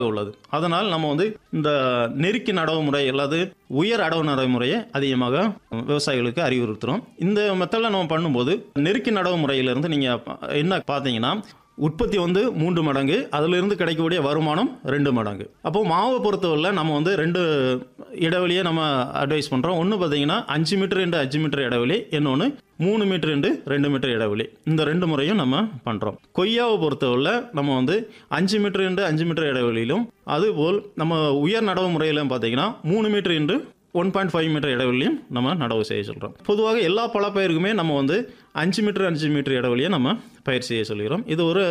உள்ளது அதனால் நம்ம வந்து இந்த நெருக்கி நடவு முறை அல்லது உயர் அடவு நடைமுறையை அதிகமாக விவசாயிகளுக்கு அறிவுறுத்துறோம் இந்த மெத்தடில் நம்ம பண்ணும்போது நெருக்கி நடவு முறையிலிருந்து நீங்கள் என்ன பார்த்தீங்கன்னா உற்பத்தி வந்து மூன்று மடங்கு அதிலிருந்து கிடைக்கக்கூடிய வருமானம் ரெண்டு மடங்கு அப்போ மாவை பொறுத்தவரையில் நம்ம வந்து ரெண்டு இடைவெளியை நம்ம அட்வைஸ் பண்ணுறோம் ஒன்று பார்த்தீங்கன்னா அஞ்சு மீட்டர் ரெண்டு அஞ்சு மீட்டர் இடைவெளி இன்னொன்று மூணு மீட்டர் ரெண்டு ரெண்டு மீட்டர் இடைவெளி இந்த ரெண்டு முறையும் நம்ம பண்ணுறோம் கொய்யாவை பொறுத்தவரையில் நம்ம வந்து அஞ்சு மீட்டர் ரெண்டு அஞ்சு மீட்டர் இடைவெளியிலும் அதுபோல் நம்ம உயர் நடவு முறையிலும் பார்த்தீங்கன்னா மூணு மீட்டர் இன்று ஒன் பாயிண்ட் ஃபைவ் மீட்டர் இடைவெளியும் நம்ம நடவு செய்ய சொல்கிறோம் பொதுவாக எல்லா பழப்பயிருக்குமே நம்ம வந்து அஞ்சு மீட்டர் அஞ்சு மீட்டர் இடைவெளியை நம்ம பயிர் செய்ய சொல்கிறோம் இது ஒரு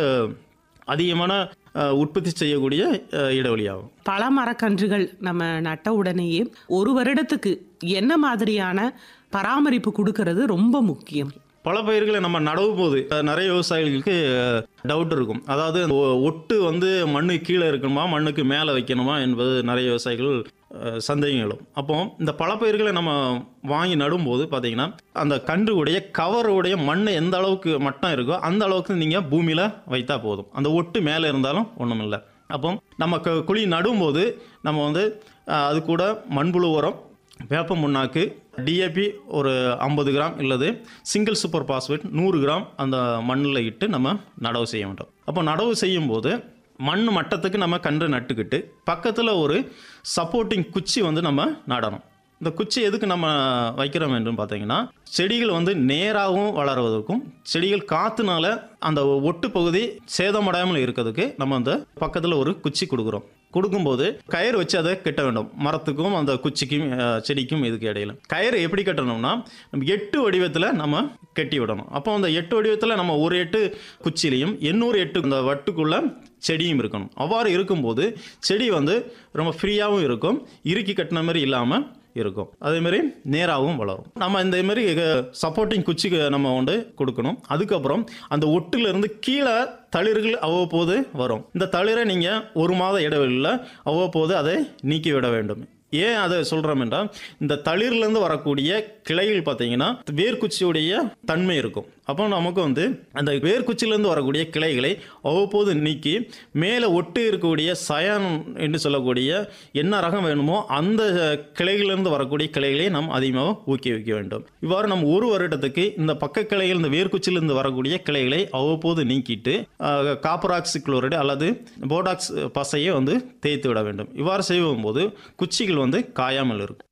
அதிகமான அஹ், உற்பத்தி செய்யக்கூடிய அஹ், இடைவெளியாகும் பல மரக்கன்றுகள் நம்ம நட்ட உடனேயே ஒரு வருடத்துக்கு என்ன மாதிரியான பராமரிப்பு கொடுக்கறது ரொம்ப முக்கியம் பல பயிர்களை நம்ம நடவும் போது அஹ், நிறைய விவசாயிகளுக்கு டவுட் இருக்கும் அதாவது அந்த ஒ- ஒட்டு வந்து மண்ணு கீழே இருக்கணுமா மண்ணுக்கு மேலே வைக்கணுமா என்பது நிறைய விவசாயிகள் அஹ், சந்தேகம் எழும் அப்போ இந்த பல பயிர்களை நம்ம வாங்கி நடும்போது பார்த்தீங்கன்னா அந்த கன்றுடைய கவருடைய மண் எந்த அளவுக்கு மட்டம் இருக்கோ அந்த அளவுக்கு நீங்கள் பூமியில் வைத்தா போதும் அந்த ஒட்டு மேலே இருந்தாலும் ஒன்றும் இல்லை அப்போ நம்ம க- குழி நடும்போது நம்ம வந்து அஹ், அது கூட மண்புழு உரம் வேப்ப முன்னாக்கு டிஏபி ஒரு ஐம்பது கிராம் இல்லது சிங்கிள் சூப்பர் பாஸ்பேட் நூறு கிராம் அந்த மண்ணில் இட்டு நம்ம நடவு செய்ய வேண்டும் அப்போ நடவு செய்யும்போது மண் மட்டத்துக்கு நம்ம கன்று நட்டுக்கிட்டு பக்கத்தில் ஒரு சப்போர்ட்டிங் குச்சி வந்து நம்ம நடணும் இந்த குச்சி எதுக்கு நம்ம வைக்கிறோம் என்று பார்த்தீங்கன்னா செடிகள் வந்து நேராகவும் வளருவதற்கும் செடிகள் காற்றுனால அந்த ஒட்டு பகுதி சேதமடையாமல் இருக்கிறதுக்கு நம்ம அந்த பக்கத்தில் ஒரு குச்சி கொடுக்குறோம் கொடுக்கும்போது கயிறு வச்சு அதை கட்ட வேண்டும் மரத்துக்கும் அந்த குச்சிக்கும் அஹ், செடிக்கும் இதுக்கு இடையில கயிறு எப்படி கட்டணும்னா நம்ம எட்டு வடிவத்தில் நம்ம கட்டி விடணும் அப்போ அந்த எட்டு வடிவத்தில் நம்ம ஒரு எட்டு குச்சிலையும் எண்ணூறு எட்டு இந்த வட்டுக்குள்ள செடியும் இருக்கணும் அவ்வாறு இருக்கும்போது செடி வந்து ரொம்ப ஃப்ரீயாகவும் இருக்கும் இறுக்கி கட்டின மாதிரி இல்லாமல் இருக்கும் அதே மாதிரி நேராகவும் வளரும் நம்ம இந்த மாதிரி சப்போர்ட்டிங் குச்சிக்கு நம்ம வந்து கொடுக்கணும் அதுக்கப்புறம் அந்த ஒட்டுலேருந்து கீழே தளிர்கள் அவ்வப்போது வரும் இந்த தளிரை நீங்கள் ஒரு மாத இடைவெளியில் அவ்வப்போது அதை நீக்கி விட வேண்டும் ஏன் அதை சொல்கிறோம் என்றால் இந்த தளிர்லேருந்து வரக்கூடிய கிளைகள் பார்த்தீங்கன்னா வேர்க்குச்சியுடைய தன்மை இருக்கும் அப்போ நமக்கு வந்து அந்த வேர்க்குச்சியிலேருந்து வரக்கூடிய கிளைகளை அவ்வப்போது நீக்கி மேலே ஒட்டு இருக்கக்கூடிய சயான் என்று சொல்லக்கூடிய என்ன ரகம் வேணுமோ அந்த கிளைகளிலிருந்து வரக்கூடிய கிளைகளை நாம் அதிகமாக ஊக்குவிக்க வேண்டும் இவ்வாறு நம்ம ஒரு வருடத்துக்கு இந்த பக்க கிளைகள் இந்த வேர்க்குச்சியிலிருந்து வரக்கூடிய கிளைகளை அவ்வப்போது நீக்கிட்டு அஹ், காப்பராக்சி குளோரைடு அல்லது போடாக்ஸ் பசையை வந்து தேய்த்து விட வேண்டும் இவ்வாறு செய்யும் போது குச்சிகள் வந்து காயாமல் இருக்கும்